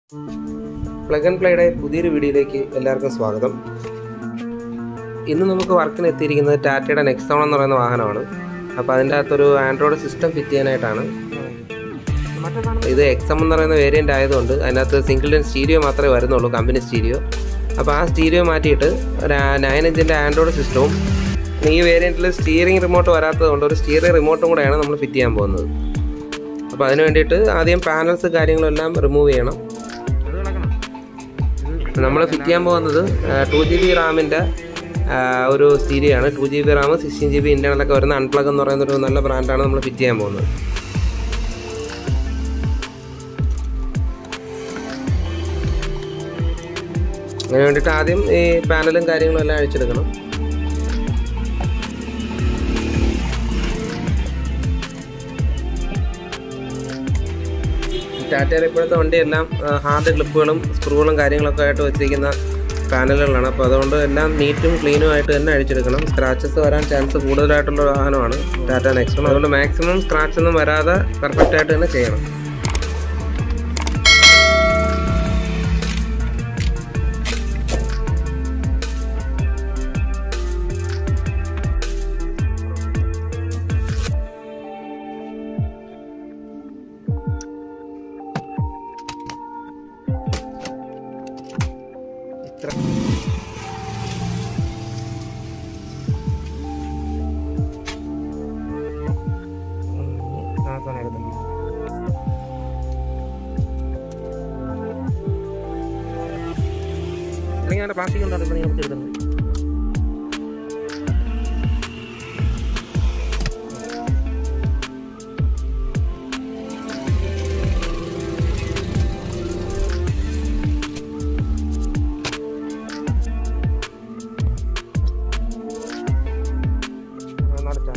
Plug and പ്ലേയുടെ പുതിയൊരു വീഡിയോയിലേക്ക് എല്ലാവർക്കും സ്വാഗതം ഇന്ന് നമുക്ക് വർക്കിന് എത്തിയിരിക്കുന്നത് ടാറ്റയുടെ നെക്സോൺ എന്ന് പറയുന്ന വാഹനമാണ് അപ്പോൾ അതിൻ്റെ അകത്തൊരു ആൻഡ്രോയിഡ് സിസ്റ്റം ഫിറ്റ് ചെയ്യാനായിട്ടാണ് ഇത് എക്സം എന്ന് പറയുന്ന വേരിയൻ്റ് ആയതുകൊണ്ട് അതിനകത്ത് സിംഗിൾ ഡെൻ സ്റ്റീരിയോ മാത്രമേ വരുന്നുള്ളൂ കമ്പനി സ്റ്റീരിയോ അപ്പോൾ ആ സ്റ്റീരിയോ മാറ്റിയിട്ട് ഒരു നയൻ ഇഞ്ചിൻ്റെ ആൻഡ്രോയിഡ് സിസ്റ്റവും ഈ വേരിയൻറ്റിൽ സ്റ്റിയറിംഗ് റിമോട്ട് വരാത്തത് കൊണ്ട് ഒരു സ്റ്റിയറിംഗ് റിമോട്ടും കൂടെയാണ് നമ്മൾ ഫിറ്റ് ചെയ്യാൻ പോകുന്നത് അപ്പോൾ അതിന് വേണ്ടിയിട്ട് ആദ്യം പാനൽസ് കാര്യങ്ങളും എല്ലാം റിമൂവ് ചെയ്യണം നമ്മൾ ഫിറ്റ് ചെയ്യാൻ പോകുന്നത് ടു ജി ബി റാമിൻ്റെ ഒരു സ്റ്റീരിയോ ആണ് two G B RAM sixteen G B ഇൻറ്റേണലൊക്കെ വരുന്ന അൺപ്ലഗ് എന്ന് പറയുന്ന ഒരു നല്ല ബ്രാൻഡാണ് നമ്മൾ ഫിറ്റ് ചെയ്യാൻ പോകുന്നത് അതിന് വേണ്ടിയിട്ട് ആദ്യം ഈ പാനലും കാര്യങ്ങളും എല്ലാം അഴിച്ചെടുക്കണം ടാറ്റയുടെ ഇപ്പോഴത്തെ വണ്ടിയെല്ലാം ഹാർഡ് ക്ലിപ്പുകളും സ്ക്രൂകളും കാര്യങ്ങളൊക്കെ ആയിട്ട് വെച്ചിരിക്കുന്ന പാനലുകളാണ് അപ്പോൾ അതുകൊണ്ട് എല്ലാം നീറ്റും ക്ലീനും ആയിട്ട് തന്നെ അഴിച്ചെടുക്കണം സ്ക്രാച്ചസ് വരാൻ ചാൻസ് കൂടുതലായിട്ടുള്ള ഒരു വാഹനമാണ് ടാറ്റ നെക്സോൺ അതുകൊണ്ട് മാക്സിമം സ്ക്രാച്ച് ഒന്നും വരാതെ പെർഫെക്റ്റ് ആയിട്ട് തന്നെ ചെയ്യണം ഇത്ര ആ സാധനം എടുത്തോ. അല്ലെങ്കിൽ അതിന്റെ പ്ലാസ്റ്റിക് കൊണ്ടാണ് ഇപ്പൊ നിങ്ങൾ എടുക്കുന്നത് നടച്ചാ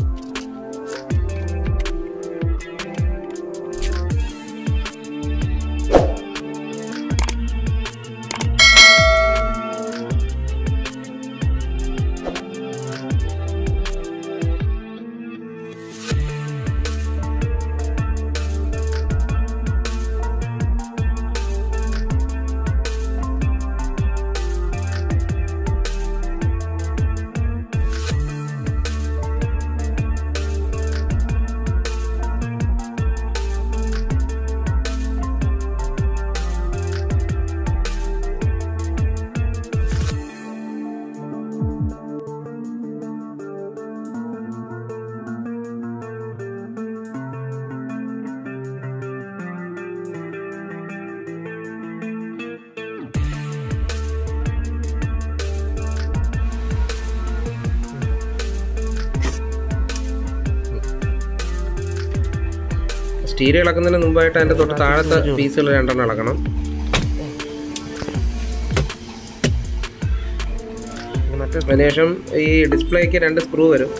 സ്റ്റീരിയോ ഇളക്കുന്നതിന് മുമ്പായിട്ട് അതിൻ്റെ തൊട്ട് താഴത്തെ പീസുകൾ രണ്ടെണ്ണം ഇളക്കണം അതിനുശേഷം ഈ ഡിസ്പ്ലേക്ക് രണ്ട് സ്ക്രൂ വരും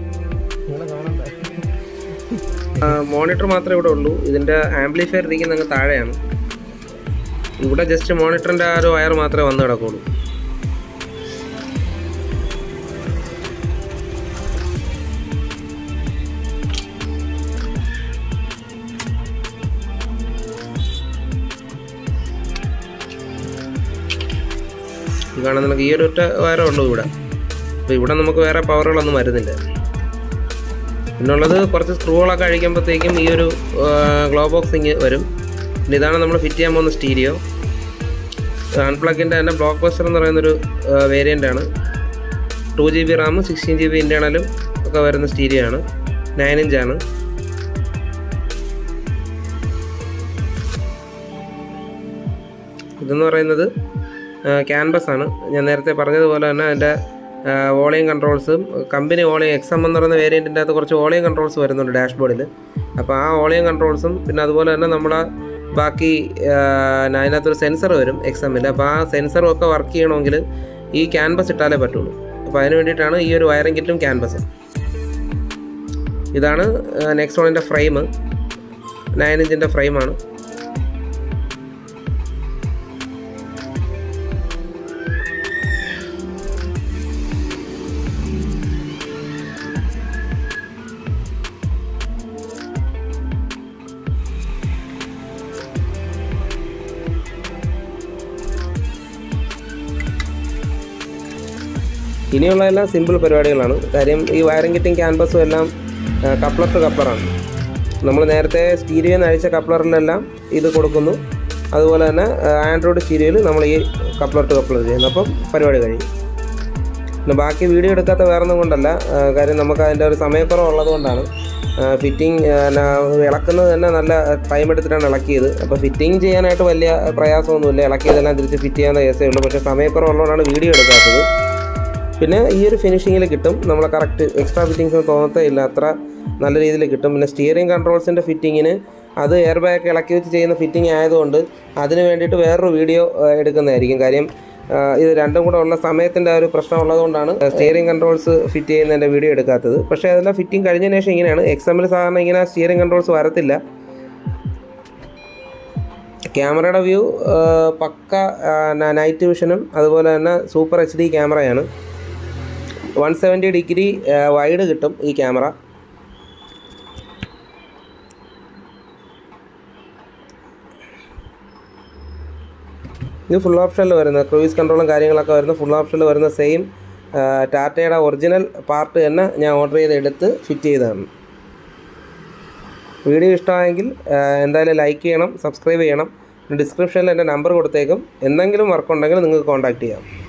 മോണിറ്റർ മാത്രമേ ഇവിടെ ഉള്ളൂ ഇതിൻ്റെ ആംപ്ലിഫയർ ഇരിക്കുന്ന അങ്ങ് താഴെയാണ് ഇവിടെ ജസ്റ്റ് മോണിറ്ററിൻ്റെ ആ ഒരു വയർ മാത്രമേ വന്ന് കിടക്കുള്ളൂ ഇത് കാണാൻ നമുക്ക് ഈ ഒരു ഒറ്റ വയറേ ഉള്ളൂ ഇവിടെ അപ്പോൾ ഇവിടെ നമുക്ക് വേറെ പവറുകളൊന്നും വരുന്നില്ല പിന്നുള്ളത് കുറച്ച് സ്ക്രൂകളൊക്കെ അഴിക്കുമ്പോഴത്തേക്കും ഈ ഒരു ഗ്ലോ ബോക്സിങ് വരും പിന്നെ ഇതാണ് നമ്മൾ ഫിറ്റ് ചെയ്യാൻ പോകുന്ന സ്റ്റീരിയോ അൺപ്ലഗിൻ്റെ തന്നെ ബ്ലോക്ക് ബസ്റ്റർ എന്ന് പറയുന്നൊരു വേരിയൻ്റ് ആണ് ടു ജി ബി റാമും സിക്സ്റ്റീൻ ജി ബി ഇൻറ്റേണലും ഒക്കെ വരുന്ന സ്റ്റീരിയോ ആണ് നയൻ ഇഞ്ചാണ് ഇതെന്ന് പറയുന്നത് ക്യാൻവസ് ആണ് ഞാൻ നേരത്തെ പറഞ്ഞതുപോലെ തന്നെ അതിൻ്റെ വോളിയം കൺട്രോൾസും കമ്പനി വോളിയം എക്സ് എം എന്ന് പറയുന്ന വേരിയൻറ്റിൻ്റെ അകത്ത് കുറച്ച് വോളിയം കൺട്രോൾസ് വരുന്നുണ്ട് ഡാഷ്ബോർഡിൽ അപ്പോൾ ആ വോളിയം കൺട്രോൾസും പിന്നെ അതുപോലെ തന്നെ നമ്മളെ ബാക്കി ആ, അതിനകത്തൊരു സെൻസർ വരും എക്സ് എമ്മിൽ അപ്പോൾ ആ സെൻസറും ഒക്കെ വർക്ക് ചെയ്യണമെങ്കിൽ ഈ ക്യാൻവസ് ഇട്ടാലേ പറ്റുള്ളൂ അപ്പോൾ അതിന് വേണ്ടിയിട്ടാണ് ഈ ഒരു വയറിംഗ് കിറ്റും ക്യാൻവസും ഇതാണ് നെക്സോണിൻ്റെ ഫ്രെയിം നയൻ ഇഞ്ചിൻ്റെ ഫ്രെയിമാണ് ഇനിയുള്ളതെല്ലാം സിമ്പിൾ പരിപാടികളാണ് കാര്യം ഈ വയറിംഗ് കിറ്റിംഗ് ക്യാൻവസും എല്ലാം കപ്ലർ ടു കപ്ലറാണ് നമ്മൾ നേരത്തെ സ്റ്റീരിയോയിൽ നിന്ന് അഴിച്ച കപ്ലറിലെല്ലാം ഇത് കൊടുക്കുന്നു അതുപോലെ തന്നെ ആൻഡ്രോയിഡ് സ്റ്റീരിയോയിൽ നമ്മൾ ഈ കപ്ലർ ടു കപ്ലർ ചെയ്യുന്നു അപ്പം പരിപാടി കഴിയും പിന്നെ ബാക്കി വീഡിയോ എടുക്കാത്ത വേറെ ഒന്നും കൊണ്ടല്ല ആ, കാര്യം നമുക്ക് അതിൻ്റെ ഒരു സമയക്കുറവ് ഉള്ളത് കൊണ്ടാണ് ഫിറ്റിംഗ് ഇളക്കുന്നത് തന്നെ നല്ല ടൈം എടുത്തിട്ടാണ് ഇളക്കിയത് അപ്പോൾ ഫിറ്റിംഗ് ചെയ്യാനായിട്ട് വലിയ പ്രയാസമൊന്നുമില്ല ഇളക്കിയതെല്ലാം തിരിച്ച് ഫിറ്റ് ചെയ്യാവുന്ന കേസേ ഉള്ളൂ പക്ഷേ സമയക്കുറവ് ഉള്ളതുകൊണ്ടാണ് വീഡിയോ എടുക്കാത്തത് പിന്നെ ഈ ഒരു ഫിനിഷിങ്ങിൽ കിട്ടും നമ്മളെ കറക്റ്റ് എക്സ്ട്രാ ഫിറ്റിങ്സ് തോന്നത്തേ ഇല്ല അത്ര നല്ല രീതിയിൽ കിട്ടും പിന്നെ സ്റ്റിയറിംഗ് കൺട്രോൾസിൻ്റെ ഫിറ്റിങ്ങിന് അത് എയർ ബാഗ് ഇളക്കി വെച്ച് ചെയ്യുന്ന ഫിറ്റിംഗ് ആയതുകൊണ്ട് അതിന് വേണ്ടിയിട്ട് വേറൊരു വീഡിയോ എടുക്കുന്നതായിരിക്കും കാര്യം ആ, ഇത് രണ്ടും കൂടെ ഉള്ള സമയത്തിൻ്റെ ആ ഒരു പ്രശ്നം ഉള്ളതുകൊണ്ടാണ് സ്റ്റിയറിംഗ് കൺട്രോൾസ് ഫിറ്റ് ചെയ്യുന്നതിൻ്റെ വീഡിയോ എടുക്കാത്തത് പക്ഷേ അതെല്ലാം ഫിറ്റിംഗ് കഴിഞ്ഞതിന് ശേഷം ഇങ്ങനെയാണ് എക്സാമിൽ സാധാരണ ഇങ്ങനെ സ്റ്റിയറിംഗ് കൺട്രോൾസ് വരത്തില്ല ക്യാമറയുടെ വ്യൂ പക്ക നൈറ്റ് വിഷനും അതുപോലെ തന്നെ സൂപ്പർ എച്ച് ഡി ക്യാമറയാണ് വൺ സെവൻറ്റി ഡിഗ്രി വൈഡ് കിട്ടും ഈ ക്യാമറ ഇത് ഫുൾ ഓപ്ഷനിൽ വരുന്ന ക്രൂയിസ് കൺട്രോളും കാര്യങ്ങളൊക്കെ വരുന്ന ഫുൾ ഓപ്ഷനിൽ വരുന്ന സെയിം ടാറ്റയുടെ ഒറിജിനൽ പാർട്ട് തന്നെ ഞാൻ ഓർഡർ ചെയ്ത് എടുത്ത് ഫിറ്റ് ചെയ്തതാണ് വീഡിയോ ഇഷ്ടമായെങ്കിൽ ആ, എന്തായാലും ലൈക്ക് ചെയ്യണം സബ്സ്ക്രൈബ് ചെയ്യണം ഡിസ്ക്രിപ്ഷനിൽ എൻ്റെ നമ്പർ കൊടുത്തേക്കും എന്തെങ്കിലും വർക്ക് ഉണ്ടെങ്കിൽ നിങ്ങൾക്ക് കോൺടാക്റ്റ് ചെയ്യാം